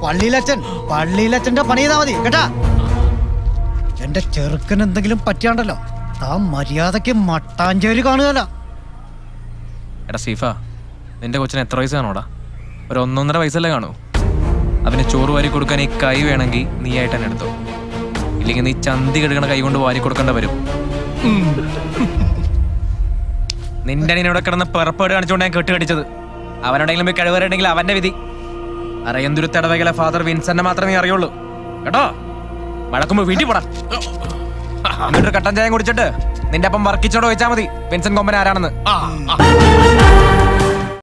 പള്ളിയിലച്ഛൻ പള്ളിയിലച്ഛന്റെ പണി ചെയ്താ മതി കേട്ടാ എന്റെ ചെറുക്കൻ എന്തെങ്കിലും പറ്റിയാണ്ടല്ലോ താൻ മര്യാദക്ക് മട്ടാഞ്ചേരി കാണുകയല്ല എടാ സ്റ്റീഫ നിന്റെ കൊച്ചിന് എത്ര വയസ്സ് കാണോടാ ഒരു ഒന്നൊന്നര വയസ്സല്ലേ കാണൂ അവന് ചോറ് വാരി കൊടുക്കാൻ ഈ കൈ വേണമെങ്കിൽ നീ ആയിട്ട് തന്നെ എടുത്തോ ഇല്ലെങ്കിൽ നീ ചന്തി കെടുക്കണ കൈ കൊണ്ട് വാരി കൊടുക്കേണ്ട വരും നിന്റെ അനിയനോട് കിടന്ന് പിറപ്പേട് കാണിച്ചുകൊണ്ട് ഞാൻ കെട്ടുകടിച്ചത് അവനോടെങ്കിലും പോയി കഴിവറുണ്ടെങ്കിൽ അവന്റെ വിധി അറിയന്തൊരു തടവകലെ ഫാദർ വിൻസെന്നെ മാത്രമേ അറിയുള്ളൂ കേട്ടോ വഴക്കുമ്പോ വീട്ടിൽ പോടാ എന്നിട്ടൊരു കട്ടൻ ചായം കുടിച്ചിട്ട് നിന്റെ അപ്പം വർക്കിച്ചോട് ചോദിച്ചാൽ മതി വിൻസെന്റ് കൊമ്പൻ ആരാണെന്ന്